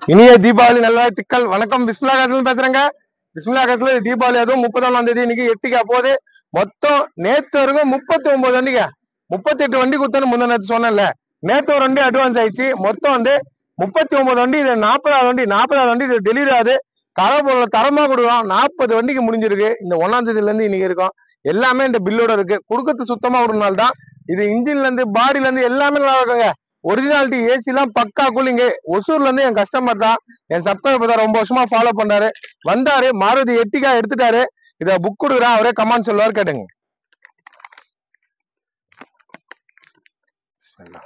இனிய தீபாவளி நல்வாழ்த்துக்கள் வணக்கம் பிஸ்மிலா காத்துல பேசுறேங்க பிஸ்மிலா காத்துல தீபாவளி அதுவும் முப்பத்தொன்னாம் தேதி இன்னைக்கு எட்டுக்கா போகுது மொத்தம் நேத்து வரைக்கும் முப்பத்தி ஒன்பது வண்டிங்க முப்பத்தி எட்டு வண்டி கொடுத்தேன்னு முந்தின நேத்து சொன்னேன்ல நேத்து ஒரு வண்டி அட்வான்ஸ் ஆயிடுச்சு மொத்தம் வந்து முப்பத்தி ஒன்பது வண்டி இது நாற்பதாவது வண்டி நாற்பதாவது வண்டி இது டெலிவரி ஆகுது தர பொருளை தரமா கொடுக்குறோம் நாற்பது வண்டிக்கு முடிஞ்சிருக்கு இந்த ஒன்னாம் தேதியில இருந்து இன்னைக்கு இருக்கும் எல்லாமே இந்த பில்லோட இருக்கு கொடுக்கறது சுத்தமா ஒரு நாள் தான் இது இன்ஜின்ல இருந்து பாடியில இருந்து எல்லாமே நல்லா இருக்குங்க ஒரிஜினாலிட்டி ஏசி எல்லாம் பக்கா கூலிங்க ஒசூர்ல இருந்து என் கஸ்டமர் தான் என் சப்ஸ்கிரைபர் தான் ரொம்ப வருஷமா ஃபாலோ பண்றாரு வந்தாரு மாருதி எட்டிக்கா எடுத்துட்டாரு இத புக் கொடுக்குறேன் அவரே கமாண்ட் சொல்லுவார் கேட்டுங்க பிஸ்மில்லா.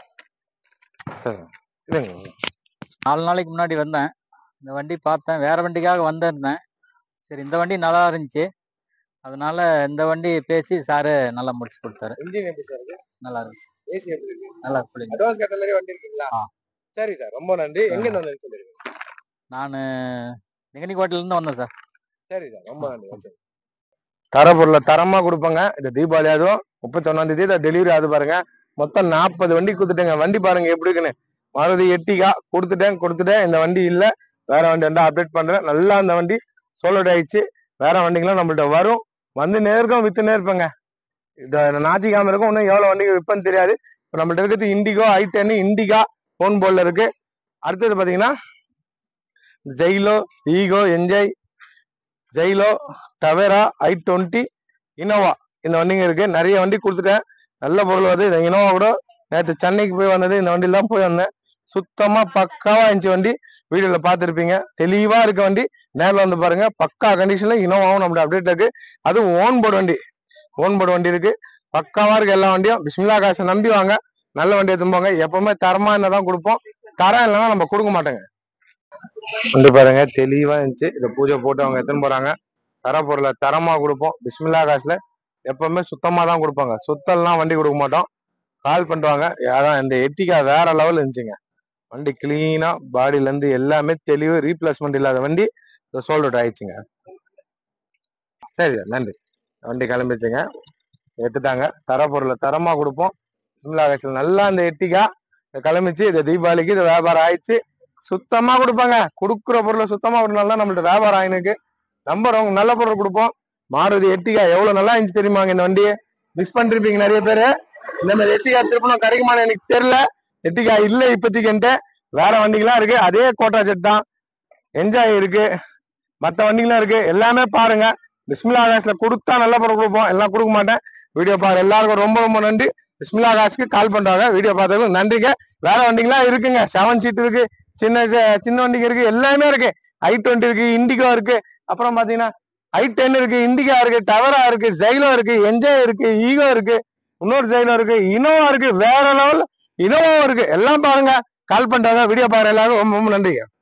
இதுங்க. நாலு நாளைக்கு முன்னாடி வந்தேன் இந்த வண்டி பார்த்தேன் வேற வண்டிக்காக வந்திருந்தேன் சரி இந்த வண்டி நல்லா இருந்துச்சு அதனால இந்த வண்டி பேசி சாரு நல்லா முடிச்சு கொடுத்தாரு இன்ஜின் எப்படி சார் இருக்கு நல்லா இருந்துச்சு ஏசி எப்படி இருக்கு நல்லா கூலிங் அட்வான்ஸ் கேட்ட மாதிரி வண்டி இருக்குங்களா ஆ. சரி சார் ரொம்ப நன்றி எங்க இருந்து வந்து சொல்லிருக்கீங்க நான் இருந்து வந்தேன் சார் சரி சார் ரொம்ப நன்றி வச்சுருங்க. தர பொருளை தரமா கொடுப்பாங்க இந்த தீபாவளி அதுவும் முப்பத்தி ஒன்னாம் தேதி இதை டெலிவரி ஆகுது பாருங்க மொத்தம் நாற்பது வண்டி கொடுத்துட்டேங்க வண்டி பாருங்க எப்படி இருக்குன்னு மாருதி எட்டிகா கொடுத்துட்டேன் கொடுத்துட்டேன் இந்த வண்டி இல்ல வேற வண்டி வந்து அப்டேட் பண்றேன் நல்லா அந்த வண்டி சோலோட் ஆயிடுச்சு வேற வண்டிகளும் நம்மள்ட்ட வரும் வந்து நேருக்கும் வித்துனே இருப்பேங்க இந்த ஞாயிற்றுக்கிழமை இருக்கும் இன்னும் எவ்வளவு வண்டிகள் விற்பன்னு தெரியாது இப்போ நம்மள்ட்ட இருக்கிறது இண்டிகோ ஐ டென் இண்டிகா ஃபோன் போர்டில் இருக்கு அடுத்தது பாத்தீங்கன்னா Xylo Eeco Enjoy Xylo Tavera i twenty Innova இந்த வண்டிங்க இருக்கு நிறைய வண்டி கொடுத்துட்டேன் நல்ல பொருள் வருது இந்த இனோவா கூட நேற்று சென்னைக்கு போய் வந்தது இந்த வண்டியில தான் போய் வந்தேன் சுத்தமா பக்காவா இருந்துச்சு வண்டி வீடியோல பார்த்துருப்பீங்க தெளிவா இருக்க வண்டி நேரில் வந்து பாருங்க பக்கா கண்டிஷன்ல இனோவாவும் நம்மளோட அப்டேட் இருக்கு அதுவும் ஓன் போர்டு வண்டி ஓன் போர்டு வண்டி இருக்கு பக்காவா இருக்கு எல்லா வண்டியும் பிஸ்மிலா காசை நம்பி வாங்க நல்ல வண்டியை திரும்புவாங்க எப்பவுமே தரமா என்னதான் கொடுப்போம் தரம் இல்லைன்னா நம்ம கொடுக்க மாட்டோங்க வந்து பாருங்க தெளிவா இருந்துச்சு இதை பூஜை போட்டு அவங்க எடுத்துன்னு போறாங்க தர பொருளை தரமா கொடுப்போம் பிஸ்மில்லா காசுல எப்பவுமே சுத்தமா தான் கொடுப்பாங்க சுத்தம்லாம் வண்டி கொடுக்க மாட்டோம் கால் பண்ணுவாங்க யாரும் இந்த எட்டிக்கா வேற லெவல் இருந்துச்சுங்க வண்டி கிளீனா பாடியில இருந்து எல்லாமே தெளிவு ரீப்ளேஸ்மெண்ட் இல்லாத வண்டி சோல்ட் அவுட் ஆயிடுச்சுங்க சரி நன்றி வண்டி கிளம்பிச்சுங்க எடுத்துட்டாங்க தர பொருளை தரமா கொடுப்போம் பிஸ்மில்லா காசுல நல்லா இந்த எட்டிக்கா இதை கிளம்பிச்சு இது தீபாவளிக்கு இது வியாபாரம் ஆயிடுச்சு சுத்தமா கொடுப்பாங்க கொடுக்குற பொருளை சுத்தமா கொடுனால தான் நம்மள்ட்ட வியாபாரம் ஆயினுக்கு நம்பர் அவங்க நல்ல பொருள் கொடுப்போம் மாருதி எட்டிகா எவ்வளவு நல்லா இருந்துச்சு தெரியுமாங்க இந்த வண்டியை மிஸ் பண்ணிருப்பீங்க நிறைய பேரு இந்த மாதிரி எட்டிகா திருப்பணம் கிடைக்குமான்னு எனக்கு தெரியல எட்டிகா இல்ல இப்போதைக்கு வேற வண்டிகள்லாம் இருக்கு அதே கோட்டா செட் தான் என்ஜாய் இருக்கு மத்த வண்டிகளும் இருக்கு எல்லாமே பாருங்க பிஸ்மிலா ஆகாஷ்ல கொடுத்தா நல்ல பொருள் கொடுப்போம் எல்லாம் கொடுக்க மாட்டேன் வீடியோ பாரு எல்லாருக்கும் ரொம்ப ரொம்ப நன்றி பிஸ்மிலா ஆகாஷ்க்கு கால் பண்றாங்க வீடியோ பார்த்ததுக்கு நன்றிங்க வேற வண்டிங்களாம் இருக்குங்க செவன் சீட் இருக்கு சின்ன சின்ன வண்டிக்கு இருக்கு எல்லாமே இருக்கு ஐ டுவெண்ட்டி இருக்கு இண்டிகோ இருக்கு அப்புறம் பாத்தீங்கன்னா ஐ டென் இருக்கு இண்டிகா இருக்கு டவரா இருக்கு ஜெயிலோ இருக்கு என்ஜாய் இருக்கு ஈகோ இருக்கு இன்னொரு ஜெயிலோ இருக்கு இனோவா இருக்கு வேற லெவல் இனோவா இருக்கு எல்லாம் பாருங்க கால் பண்றாங்க வீடியோ பாருங்க எல்லாரும் ரொம்ப ரொம்ப நன்றிங்க